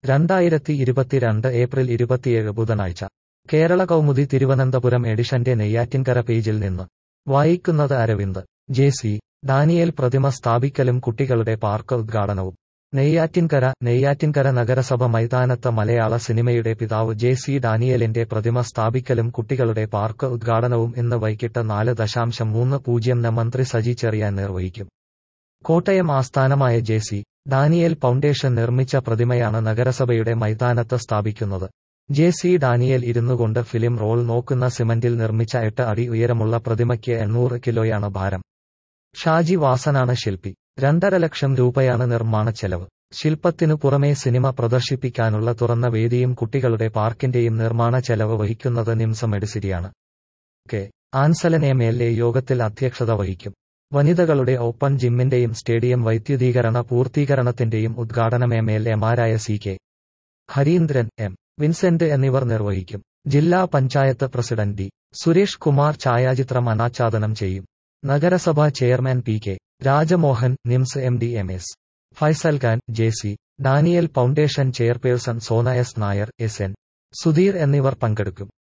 രണ്ടായിരത്തി ഇരുപത്തിരണ്ട് ഏപ്രിൽ ഇരുപത്തിയേഴ് ബുധനാഴ്ച കേരള കൗമുദി തിരുവനന്തപുരം എഡിഷന്റെ നെയ്യാറ്റിൻകര പേജിൽ നിന്ന് വായിക്കുന്നത് അരവിന്ദ് ജെ സി ഡാനിയേൽ പ്രതിമ സ്ഥാപിക്കലും കുട്ടികളുടെ പാർക്ക് ഉദ്ഘാടനവും നെയ്യാറ്റിൻകര നെയ്യാറ്റിൻകര നഗരസഭ മൈതാനത്ത് മലയാള സിനിമയുടെ പിതാവ് ജെ സി ഡാനിയേലിന്റെ പ്രതിമ സ്ഥാപിക്കലും കുട്ടികളുടെ പാർക്ക് ഉദ്ഘാടനവും ഇന്ന് വൈകിട്ട് നാല് ദശാംശം മൂന്ന് പൂജ്യം ന് മന്ത്രി സജി ചെറിയാൻ നിർവഹിക്കും കോട്ടയം ആസ്ഥാനമായ ജെ സി ഡാനിയേൽ ഫൗണ്ടേഷൻ നിർമ്മിച്ച പ്രതിമയാണ് നഗരസഭയുടെ മൈതാനത്ത് സ്ഥാപിക്കുന്നത് ജെ സി ഡാനിയേൽ ഇരുന്നുകൊണ്ട് ഫിലിം റോൾ നോക്കുന്ന സിമന്റിൽ നിർമ്മിച്ച എട്ട് അടി ഉയരമുള്ള പ്രതിമയ്ക്ക് എണ്ണൂറ് കിലോയാണ് ഭാരം ഷാജി വാസനാണ് ശില്പി രണ്ടര ലക്ഷം രൂപയാണ് നിർമ്മാണ ചെലവ് ശില്പത്തിനു പുറമേ സിനിമ പ്രദർശിപ്പിക്കാനുള്ള തുറന്ന വേദിയും കുട്ടികളുടെ പാർക്കിന്റെയും നിർമ്മാണ ചെലവ് വഹിക്കുന്നത് നിംസ മെഡിസിറ്റിയാണ് K Ansalan M L A യോഗത്തിൽ അധ്യക്ഷത വഹിക്കും വനിതകളുടെ ഓപ്പൺ ജിമ്മിന്റെയും സ്റ്റേഡിയം വൈദ്യുതീകരണ പൂർത്തീകരണത്തിന്റെയും ഉദ്ഘാടനം എം എൽ എമാരായ C K Harindran M Vincent എന്നിവർ നിർവഹിക്കും ജില്ലാ പഞ്ചായത്ത് പ്രസിഡന്റ് ഡി സുരേഷ് കുമാർ ഛായാചിത്രം അനാച്ഛാദനം ചെയ്യും നഗരസഭാ chairman P K Rajamohan NIMS M D M S Faisal Khan J C Daniel foundation chairperson Sona S Nair S N Sudheer എന്നിവർ പങ്കെടുക്കും